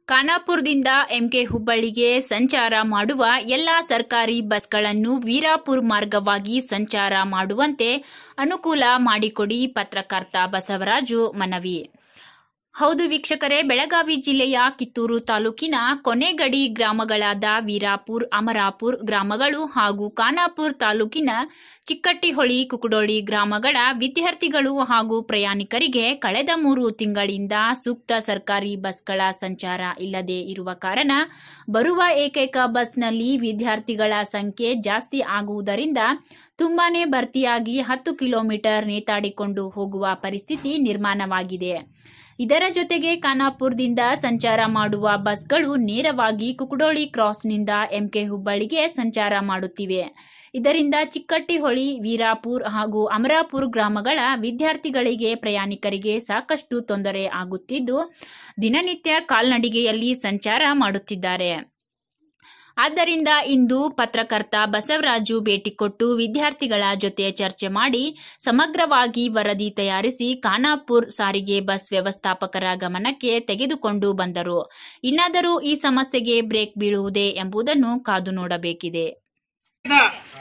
ಖಾನಾಪುರದಿಂದ MK ಹುಬ್ಬಳ್ಳಿಗೆ ಸಂಚಾರ ಮಾಡುವ ಎಲ್ಲ ಸರ್ಕಾರಿ ಬಸ್ಗಳನ್ನು ವೀರಾಪುರ ಮಾರ್ಗವಾಗಿ ಸಂಚಾರ ಮಾಡುವಂತೆ ಅನುಕೂಲ ಮಾಡಿಕೊಡಿ ಪತ್ರಕರ್ತ ಬಸವರಾಜು ಮನವಿ ಹೌದು ವೀಕ್ಷಕರೇ ಬೆಳಗಾವಿ ಜಿಲ್ಲೆಯ ಕಿತ್ತೂರು ತಾಲೂಕಿನ ಕೊನೆಗಡಿ ಗ್ರಾಮಗಳಾದ ವೀರಾಪುರ್ ಅಮರಾಪುರ್ ಗ್ರಾಮಗಳು ಹಾಗೂ ಖಾನಾಪುರ್ ತಾಲೂಕಿನ ಚಿಕ್ಕಟ್ಟಿಹೊಳಿ ಕುಕುಡೋಳಿ ಗ್ರಾಮಗಳ ವಿದ್ಯಾರ್ಥಿಗಳು ಹಾಗೂ ಪ್ರಯಾಣಿಕರಿಗೆ ಕಳೆದ ಮೂರು ತಿಂಗಳಿಂದ ಸೂಕ್ತ ಸರ್ಕಾರಿ ಬಸ್ಗಳ ಸಂಚಾರ ಇಲ್ಲದೆ ಇರುವ ಕಾರಣ ಬರುವ ಏಕೈಕ ಬಸ್ನಲ್ಲಿ ವಿದ್ಯಾರ್ಥಿಗಳ ಸಂಖ್ಯೆ ಜಾಸ್ತಿ ಆಗುವುದರಿಂದ ತುಂಬಾನೇ ಭರ್ತಿಯಾಗಿ ಹತ್ತು ಕಿಲೋಮೀಟರ್ ನೇತಾಡಿಕೊಂಡು ಹೋಗುವ ಪರಿಸ್ಥಿತಿ ನಿರ್ಮಾಣವಾಗಿದೆ ಇದರ ಜೊತೆಗೆ ಖಾನಾಪುರದಿಂದ ಸಂಚಾರ ಮಾಡುವ ಬಸ್ಗಳು ನೇರವಾಗಿ ಕುಕುಡೋಳಿ ಕ್ರಾಸ್ನಿಂದ ಎಂಕೆ ಹುಬ್ಬಳ್ಳಿಗೆ ಸಂಚಾರ ಮಾಡುತ್ತಿವೆ ಇದರಿಂದ ಚಿಕ್ಕಟ್ಟಿಹೊಳಿ ವೀರಾಪುರ್ ಹಾಗೂ ಅಮರಾಪುರ್ ಗ್ರಾಮಗಳ ವಿದ್ಯಾರ್ಥಿಗಳಿಗೆ ಪ್ರಯಾಣಿಕರಿಗೆ ಸಾಕಷ್ಟು ತೊಂದರೆ ಆಗುತ್ತಿದ್ದು ದಿನನಿತ್ಯ ಕಾಲ್ನಡಿಗೆಯಲ್ಲಿ ಸಂಚಾರ ಮಾಡುತ್ತಿದ್ದಾರೆ ಆದ್ದರಿಂದ ಇಂದು ಪತ್ರಕರ್ತ ಬಸವರಾಜು ಭೇಟಿ ಕೊಟ್ಟು ವಿದ್ಯಾರ್ಥಿಗಳ ಜೊತೆ ಚರ್ಚೆ ಮಾಡಿ ಸಮಗ್ರವಾಗಿ ವರದಿ ತಯಾರಿಸಿ ಖಾನಾಪುರ್ ಸಾರಿಗೆ ಬಸ್ ವ್ಯವಸ್ಥಾಪಕರ ಗಮನಕ್ಕೆ ತೆಗೆದುಕೊಂಡು ಬಂದರು ಇನ್ನಾದರೂ ಈ ಸಮಸ್ಯೆಗೆ ಬ್ರೇಕ್ ಬೀಳುವುದೇ ಎಂಬುದನ್ನು ಕಾದು ನೋಡಬೇಕಿದೆ ಇನ್ನ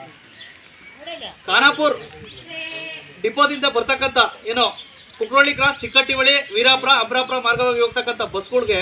ಖಾನಾಪುರ್ ಡಿಪೋದಿಂದ ಬರ್ತಕ್ಕಂಥ ಏನೋ ಕುಕ್ರೋಳಿ ಕ್ರಾಸ್ ಚಿಕ್ಕಟ್ಟಿಹೊಳಿ ವೀರಾಪುರ ಅಬ್ರಾಪುರ ಮಾರ್ಗವಾಗಿ ಹೋಗ್ತಕ್ಕಂಥ ಬಸ್ಗಳಿಗೆ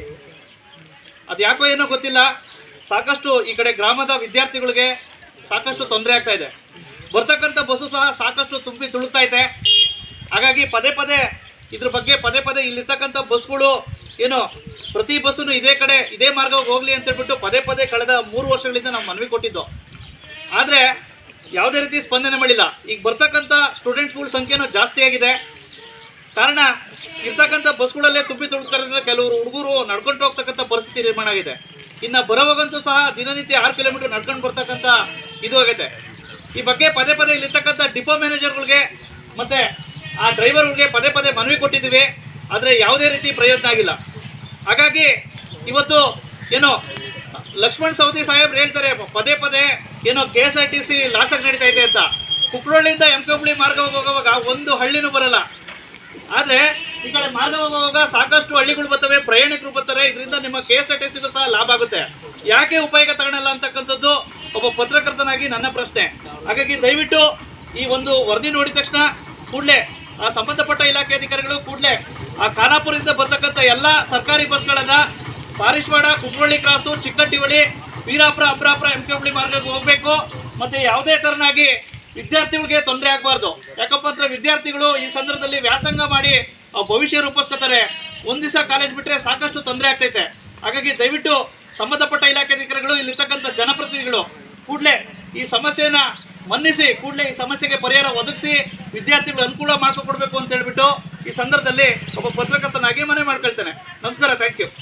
ಅದು ಯಾಕೋ ಏನೋ ಗೊತ್ತಿಲ್ಲ ಸಾಕಷ್ಟು ಈ ಕಡೆ ಗ್ರಾಮದ ವಿದ್ಯಾರ್ಥಿಗಳಿಗೆ ಸಾಕಷ್ಟು ತೊಂದರೆ ಆಗ್ತಾ ಇದೆ ಬರ್ತಕ್ಕಂಥ ಬಸ್ಸು ಸಹ ಸಾಕಷ್ಟು ತುಂಬಿ ತುಳುಕ್ತಾ ಇದೆ ಹಾಗಾಗಿ ಪದೇ ಪದೇ ಇದ್ರ ಬಗ್ಗೆ ಪದೇ ಪದೇ ಇಲ್ಲಿರ್ತಕ್ಕಂಥ ಬಸ್ಗಳು ಏನು ಪ್ರತಿ ಬಸ್ಸನ್ನು ಇದೇ ಕಡೆ ಇದೇ ಮಾರ್ಗವಾಗಿ ಹೋಗ್ಲಿ ಅಂತ ಹೇಳ್ಬಿಟ್ಟು ಪದೇ ಪದೇ ಕಳೆದ ಮೂರು ವರ್ಷಗಳಿಂದ ನಾವು ಮನವಿ ಕೊಟ್ಟಿದ್ದು ಆದರೆ ಯಾವುದೇ ರೀತಿ ಸ್ಪಂದನೆ ಮಾಡಿಲ್ಲ ಈಗ ಬರ್ತಕ್ಕಂಥ ಸ್ಟೂಡೆಂಟ್ಸ್ಗಳ ಸಂಖ್ಯೆನೂ ಜಾಸ್ತಿ ಆಗಿದೆ ಕಾರಣ ಇರ್ತಕ್ಕಂಥ ಬಸ್ಗಳಲ್ಲೇ ತುಂಬಿ ತುಳುಕ್ತಾರಿಂದ ಕೆಲವರು ಹುಡುಗರು ನಡ್ಕೊಂಡು ಹೋಗ್ತಕ್ಕಂಥ ಪರಿಸ್ಥಿತಿ ನಿರ್ಮಾಣ ಆಗಿದೆ ಇನ್ನು ಬರೋವಾಗಂತೂ ಸಹ ದಿನನಿತ್ಯ ಆರು ಕಿಲೋಮೀಟರ್ ನಡ್ಕೊಂಡು ಬರ್ತಕ್ಕಂಥ ಇದು ಆಗೈತೆ ಈ ಬಗ್ಗೆ ಪದೇ ಪದೇ ಇಲ್ಲಿರ್ತಕ್ಕಂಥ ಡಿಪೋ ಮ್ಯಾನೇಜರ್ಗಳಿಗೆ ಮತ್ತೆ ಆ ಡ್ರೈವರ್ಗಳಿಗೆ ಪದೇ ಪದೇ ಮನವಿ ಕೊಟ್ಟಿದ್ದೀವಿ ಆದರೆ ಯಾವುದೇ ರೀತಿ ಪ್ರಯೋಜನ ಆಗಿಲ್ಲ ಹಾಗಾಗಿ ಇವತ್ತು ಏನೋ ಲಕ್ಷ್ಮಣ್ ಸವದಿ ಸಾಹೇಬ್ರು ಹೇಳ್ತಾರೆ ಪದೇ ಪದೇ ಏನೋ K S R T C ಲಾಸಾಗಿ ನಡೀತಾ ಇದೆ ಅಂತ ಕುಕ್ರೋಳಿಂದ ಎಂ ಹುಬ್ಳಿ ಮಾರ್ಗ ಹೋಗುವಾಗ ಒಂದು ಹಳ್ಳಿನೂ ಬರಲ್ಲ ಆದರೆ ಈ ಕಡೆ ಮಾರ್ಗ ಹೋಗುವಾಗ ಸಾಕಷ್ಟು ಹಳ್ಳಿಗಳು ಬರ್ತವೆ ಪ್ರಯಾಣಿಕರು ಬರ್ತಾರೆ ಇದರಿಂದ ನಿಮ್ಮ ಕೆ ಎಸ್ ಆರ್ ಟಿ ಸಿಗೂ ಸಹ ಲಾಭ ಆಗುತ್ತೆ ಯಾಕೆ ಉಪಯೋಗ ತಗೊಳಲ್ಲ ಅಂತಕ್ಕಂಥದ್ದು ಒಬ್ಬ ಪತ್ರಕರ್ತನಾಗಿ ನನ್ನ ಪ್ರಶ್ನೆ ಹಾಗಾಗಿ ದಯವಿಟ್ಟು ಈ ಒಂದು ವರದಿ ನೋಡಿದ ತಕ್ಷಣ ಕೂಡಲೇ ಆ ಸಂಬಂಧಪಟ್ಟ ಇಲಾಖೆ ಅಧಿಕಾರಿಗಳು ಕೂಡಲೇ ಆ ಖಾನಾಪುರದಿಂದ ಬರ್ತಕ್ಕಂಥ ಎಲ್ಲ ಸರ್ಕಾರಿ ಬಸ್ಗಳನ್ನು Parishwad Kukralli cross Chikkattiholi Veerapura Abrapura M K Hubli ಮಾರ್ಗಕ್ಕೆ ಹೋಗಬೇಕು ಮತ್ತು ಯಾವುದೇ ಥರನಾಗಿ ವಿದ್ಯಾರ್ಥಿಗಳಿಗೆ ತೊಂದರೆ ಆಗಬಾರ್ದು ಯಾಕಪ್ಪ ಅಂದ್ರೆ ವಿದ್ಯಾರ್ಥಿಗಳು ಈ ಸಂದರ್ಭದಲ್ಲಿ ವ್ಯಾಸಂಗ ಮಾಡಿ ಆ ಭವಿಷ್ಯ ರೂಪಿಸ್ಕೊತಾರೆ ಒಂದು ದಿವಸ ಕಾಲೇಜ್ ಬಿಟ್ಟರೆ ಸಾಕಷ್ಟು ತೊಂದರೆ ಆಗ್ತೈತೆ ಹಾಗಾಗಿ ದಯವಿಟ್ಟು ಸಂಬಂಧಪಟ್ಟ ಇಲಾಖೆ ಅಧಿಕಾರಿಗಳು ಇಲ್ಲಿರ್ತಕ್ಕಂಥ ಜನಪ್ರತಿನಿಧಿಗಳು ಕೂಡಲೇ ಈ ಸಮಸ್ಯೆನ ಮನ್ನಿಸಿ ಕೂಡಲೇ ಈ ಸಮಸ್ಯೆಗೆ ಪರಿಹಾರ ಒದಗಿಸಿ ವಿದ್ಯಾರ್ಥಿಗಳು ಅನುಕೂಲ ಮಾಡಿಕೊಡ್ಬೇಕು ಅಂತ ಹೇಳ್ಬಿಟ್ಟು ಈ ಸಂದರ್ಭದಲ್ಲಿ ಒಬ್ಬ ಪತ್ರಕರ್ತನಾಗಿ ಮನೆ ಮಾಡ್ಕೊಳ್ತೇನೆ ನಮಸ್ಕಾರ ಥ್ಯಾಂಕ್ ಯು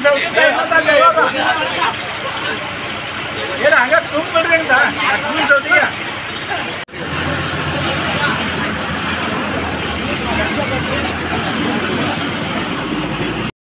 ಏನು ಹಂಗ ತುಂಬಿಡ್ರಿ ಅಂತ ಲಕ್ಷ್ಮೀ ಸೌದಿ